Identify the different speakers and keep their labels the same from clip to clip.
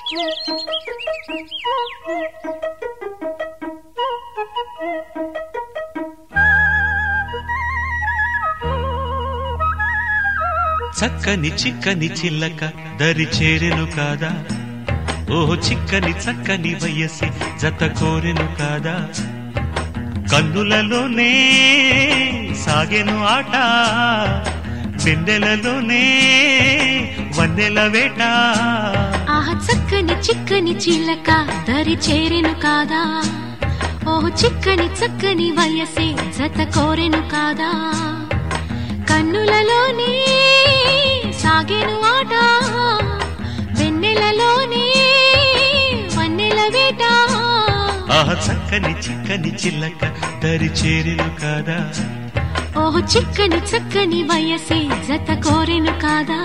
Speaker 1: చక్కని చిక్కని చిల్లక దరి చేరెను కాదా ఓ చిక్కని చక్కని వయసి జత కోరెను కాదా కన్నులలోనే సాగెను ఆట వెన్నెలలోనే వన్నెల వేట
Speaker 2: ఆహ చక్కని చిక్కని చిల్లక దరి చేరెను కాదా ఓహ్ చిక్కని చక్కని వయసే జత కోరెను కాదా కన్నులలోనే సాగెను ఆట వెన్నెలలోనే వన్నెల వేట
Speaker 1: ఆహ చక్కని చిక్కని చిల్లక దరి చేరెను కాదా
Speaker 2: ఓహ్ చిక్కని చక్కని వయసే జత కోరెను కాదా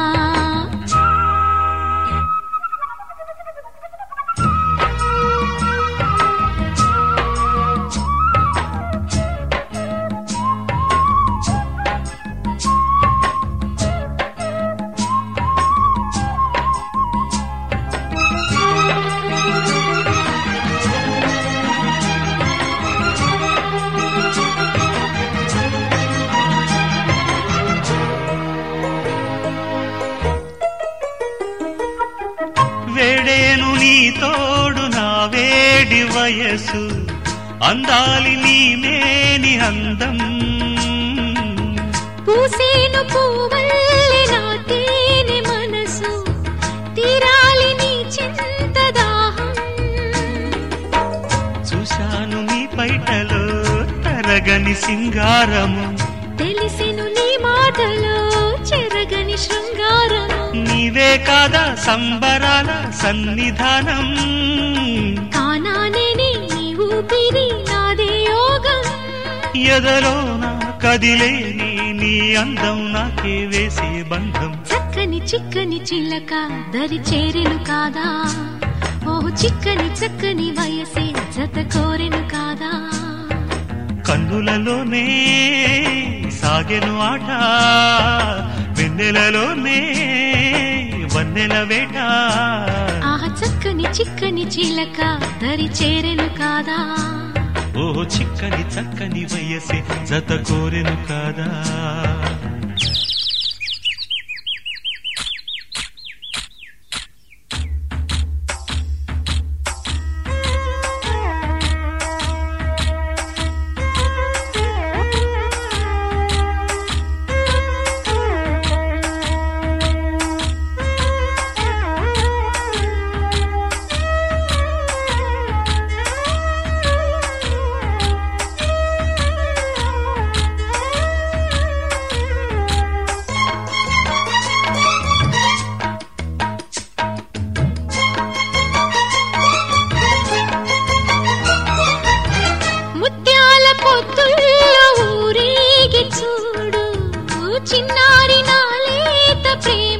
Speaker 1: వేడేను నీ తోడు నా వేడి వయసు అందాలి నీ మేని అందం
Speaker 2: పూసేను పూవల్లె నా తేనె మనసు తీరాలి నీ చింత దాహం
Speaker 1: చూశాను నీ పైటలో తరగని సింగారము
Speaker 2: తెలిసెను నీ మాటలో చెరగని శృంగారము
Speaker 1: నీవే కాదా సంబరాల సన్నిధానం
Speaker 2: కానానే నీ ఊపిరి నాదే యోగం
Speaker 1: ఎదలోన కదిలేని నీ అందం నాకే వేసే బంధం
Speaker 2: చక్కని చిక్కని చిల్లక దరి చేరెను కాదా ఓ చిక్కని చక్కని వయసే జత కోరెను కాదా
Speaker 1: కన్నులలోనే సాగెను ఆట వెన్నెలలోనే వన్నెల వేట
Speaker 2: ఆహ చక్కని చిక్కని చిలక దరి చేరెను కాదా
Speaker 1: ఓ చిక్కని చక్కని వయసే జత కోరెను కాదా
Speaker 2: ముత్యాల పొత్తుల్లో ఊరేగి చూడు చిన్నారి నాలేత ప్రేమ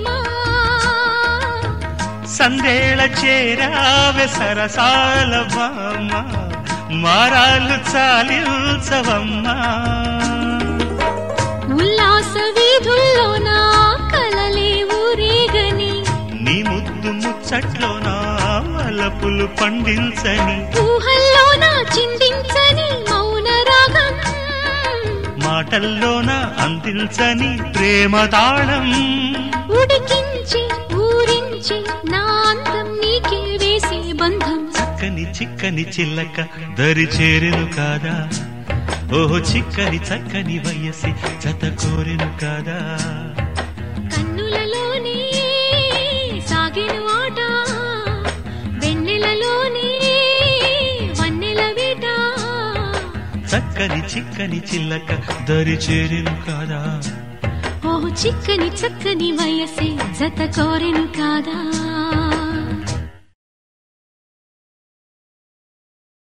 Speaker 1: సందేళ చేరావె సరసాల బామ్మ మారాలు చాలించవమ్మా
Speaker 2: ఉల్లాస వీధుల్లో నా కలలే ఊరేగని
Speaker 1: నీ ముద్దు ముచ్చట్లో నా వలపులు పండించని
Speaker 2: ఊహల్లో నా చిందించని మౌన రాగం
Speaker 1: మాటల్లోన అందించని ప్రేమ తాళం
Speaker 2: ఉడికించి ఊరించి నా అందం నీకే వేసే బంధం
Speaker 1: చక్కని చిక్కని చిల్లక దరి చేరెను కాదా ఓహో చిక్కని చక్కని వయసి జత కోరెను కాదా
Speaker 2: కన్నులలోనే సాగెను ఆట వెన్నెలలోనే వన్నెల వేట
Speaker 1: చక్కని చిక్కని చిల్లక దరి చేరెను కాదా
Speaker 2: ఓ చిక్కని చక్కని వయసే జత కోరెను కాదా